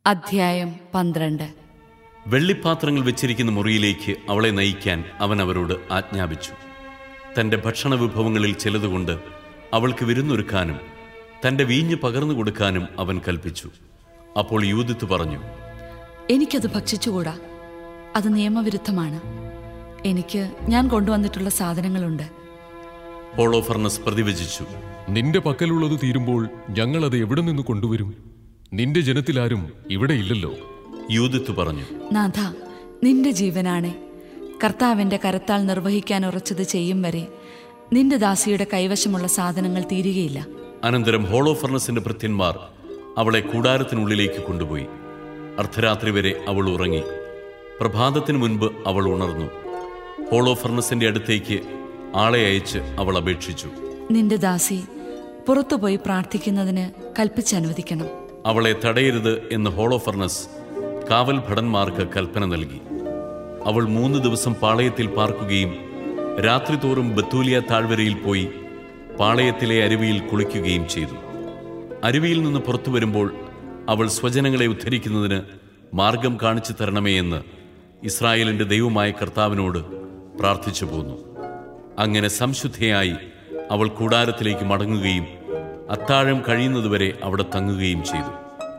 അധ്യായം പന്ത്രണ്ട് വെള്ളിപ്പാത്രങ്ങൾ വെച്ചിരിക്കുന്ന മുറിയിലേക്ക് അവളെ നയിക്കാൻ അവൻ അവരോട് ആജ്ഞാപിച്ചു തന്റെ ഭക്ഷണ വിഭവങ്ങളിൽ ചിലതുകൊണ്ട് അവൾക്ക് വിരുന്നൊരുക്കാനും തന്റെ വീഞ്ഞ് പകർന്നു കൊടുക്കാനും അവൻ കൽപ്പിച്ചു അപ്പോൾ യൂതിത്ത് പറഞ്ഞു എനിക്കത് ഭക്ഷിച്ചുകൂടാ അത് നിയമവിരുദ്ധമാണ് എനിക്ക് ഞാൻ കൊണ്ടുവന്നിട്ടുള്ള സാധനങ്ങളുണ്ട് ഹോളോഫർണസ് പ്രതിവചിച്ചു നിന്റെ പക്കലുള്ളത് തീരുമ്പോൾ ഞങ്ങൾ അത് എവിടെ നിന്ന് കൊണ്ടുവരും നിന്റെ ജനത്തിലാരും ഇവിടെ ഇല്ലല്ലോ യൂതിത്ത് പറഞ്ഞു നാഥ നിന്റെ ജീവനാണേ കർത്താവിന്റെ കരത്താൽ നിർവഹിക്കാൻ ഉറച്ചത് ചെയ്യും വരെ നിന്റെ ദാസിയുടെ കൈവശമുള്ള സാധനങ്ങൾ തീരുകയില്ല അനന്തരം ഹോളോഫർണസിന്റെ ഭൃത്യന്മാർ അവളെ കൂടാരത്തിനുള്ളിലേക്ക് കൊണ്ടുപോയി അർദ്ധരാത്രി വരെ അവൾ ഉറങ്ങി പ്രഭാതത്തിനു മുൻപ് അവൾ ഉണർന്നു ഹോളോഫർണസിന്റെ അടുത്തേക്ക് ആളെ അയച്ച് അവൾ അപേക്ഷിച്ചു നിന്റെ ദാസി പുറത്തുപോയി പ്രാർത്ഥിക്കുന്നതിന് കൽപ്പിച്ചനുവദിക്കണം അവളെ തടയരുത് എന്ന് ഹോളോഫർണസ് കാവൽ ഭടന്മാർക്ക് കൽപ്പന നൽകി അവൾ മൂന്ന് ദിവസം പാളയത്തിൽ പാർക്കുകയും രാത്രി തോറും ബത്തൂലിയ താഴ്വരയിൽ പോയി പാളയത്തിലെ അരുവിയിൽ കുളിക്കുകയും ചെയ്തു അരുവിയിൽ നിന്ന് പുറത്തു വരുമ്പോൾ അവൾ സ്വജനങ്ങളെ ഉദ്ധരിക്കുന്നതിന് മാർഗം കാണിച്ചു തരണമേ എന്ന് ഇസ്രായേലിന്റെ ദൈവമായ കർത്താവിനോട് പ്രാർത്ഥിച്ചു പോന്നു അങ്ങനെ സംശുദ്ധയായി അവൾ കൂടാരത്തിലേക്ക് മടങ്ങുകയും അത്താഴം കഴിയുന്നതുവരെ അവിടെ തങ്ങുകയും ചെയ്തു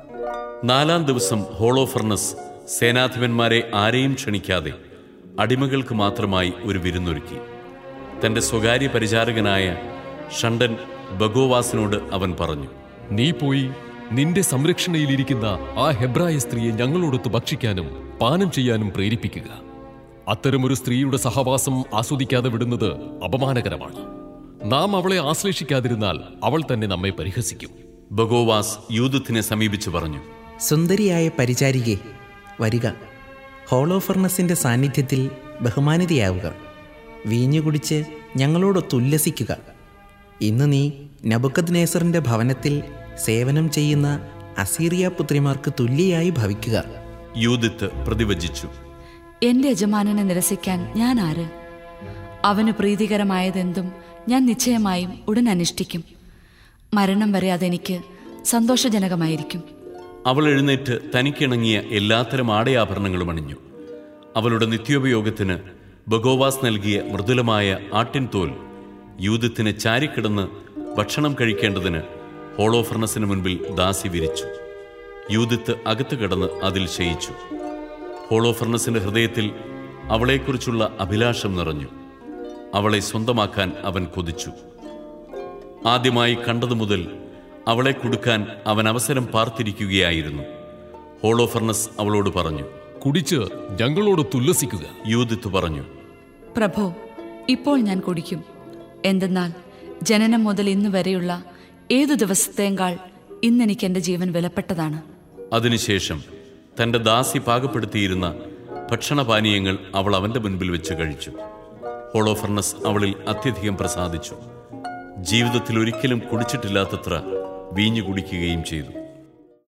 നാലാം ദിവസം ഹോളോഫർണസ് സേനാധിപന്മാരെ ആരെയും ക്ഷണിക്കാതെ അടിമകൾക്ക് മാത്രമായി ഒരു വിരുന്നൊരുക്കി തന്റെ സ്വകാര്യ പരിചാരകനായ ഷണ്ടൻ ബഗോവാസിനോട് അവൻ പറഞ്ഞു നീ പോയി നിന്റെ സംരക്ഷണയിലിരിക്കുന്ന ആ ഹെബ്രായ സ്ത്രീയെ ഞങ്ങളോടൊത്ത് ഭക്ഷിക്കാനും പാനം ചെയ്യാനും പ്രേരിപ്പിക്കുക അത്തരമൊരു സ്ത്രീയുടെ സഹവാസം ആസ്വദിക്കാതെ വിടുന്നത് അപമാനകരമാണ് നാം അവളെ ആശ്ലേഷിക്കാതിരുന്നാൽ അവൾ തന്നെ നമ്മെ പരിഹസിക്കും ബഗോവാസ് യൂദത്തിനെ സമീപിച്ചു പറഞ്ഞു സുന്ദരിയായ പരിചാരികെ വരിക ഹോളോഫർണസിന്റെ സാന്നിധ്യത്തിൽ ബഹുമാനിതയാവുക വീഞ്ഞു കുടിച്ച് ഞങ്ങളോടൊത്ത് ഉല്ലസിക്കുക ഇന്ന് നീ നബുക്കദ് നേസറിന്റെ ഭവനത്തിൽ സേവനം ചെയ്യുന്ന അസീറിയ പുത്രിമാർക്ക് തുല്യയായി ഭവിക്കുക യൂദിത്ത് പ്രതിവചിച്ചു എന്റെ യജമാനനെ നിരസിക്കാൻ ഞാൻ ആര് അവന് പ്രീതികരമായതെന്തും ഞാൻ നിശ്ചയമായും ഉടൻ അനുഷ്ഠിക്കും മരണം വരെ അതെനിക്ക് സന്തോഷജനകമായിരിക്കും അവൾ എഴുന്നേറ്റ് തനിക്കിണങ്ങിയ എല്ലാത്തരം ആടയാഭരണങ്ങളും അണിഞ്ഞു അവളുടെ നിത്യോപയോഗത്തിന് ബഗോവാസ് നൽകിയ മൃദുലമായ ആട്ടിൻതോൽ യൂദത്തിന് ചാരിക്കിടന്ന് ഭക്ഷണം കഴിക്കേണ്ടതിന് ഹോളോഫർണസിന് മുൻപിൽ ദാസി വിരിച്ചു യൂദിത്ത് അകത്ത് കിടന്ന് അതിൽ ശയിച്ചു ഹോളോഫർണസിന്റെ ഹൃദയത്തിൽ അവളെക്കുറിച്ചുള്ള അഭിലാഷം നിറഞ്ഞു അവളെ സ്വന്തമാക്കാൻ അവൻ കൊതിച്ചു ആദ്യമായി കണ്ടതു മുതൽ അവളെ കൊടുക്കാൻ അവൻ അവസരം പാർത്തിരിക്കുകയായിരുന്നു ഹോളോഫർണസ് അവളോട് പറഞ്ഞു കുടിച്ച് ഞങ്ങളോടൊത്ത് ഉല്ലസിക്കുക യൂദിത്ത് പറഞ്ഞു പ്രഭോ ഇപ്പോൾ ഞാൻ കുടിക്കും എന്തെന്നാൽ ജനനം മുതൽ ഇന്ന് വരെയുള്ള ഏതു ദിവസത്തേക്കാൾ ഇന്നെനിക്ക് എൻ്റെ ജീവൻ വിലപ്പെട്ടതാണ് അതിനുശേഷം തന്റെ ദാസി പാകപ്പെടുത്തിയിരുന്ന ഭക്ഷണപാനീയങ്ങൾ അവൾ അവന്റെ മുൻപിൽ വെച്ച് കഴിച്ചു ഹോളോഫർണസ് അവളിൽ അത്യധികം പ്രസാദിച്ചു ജീവിതത്തിൽ ഒരിക്കലും കുടിച്ചിട്ടില്ലാത്തത്ര വീഞ്ഞു കുടിക്കുകയും ചെയ്തു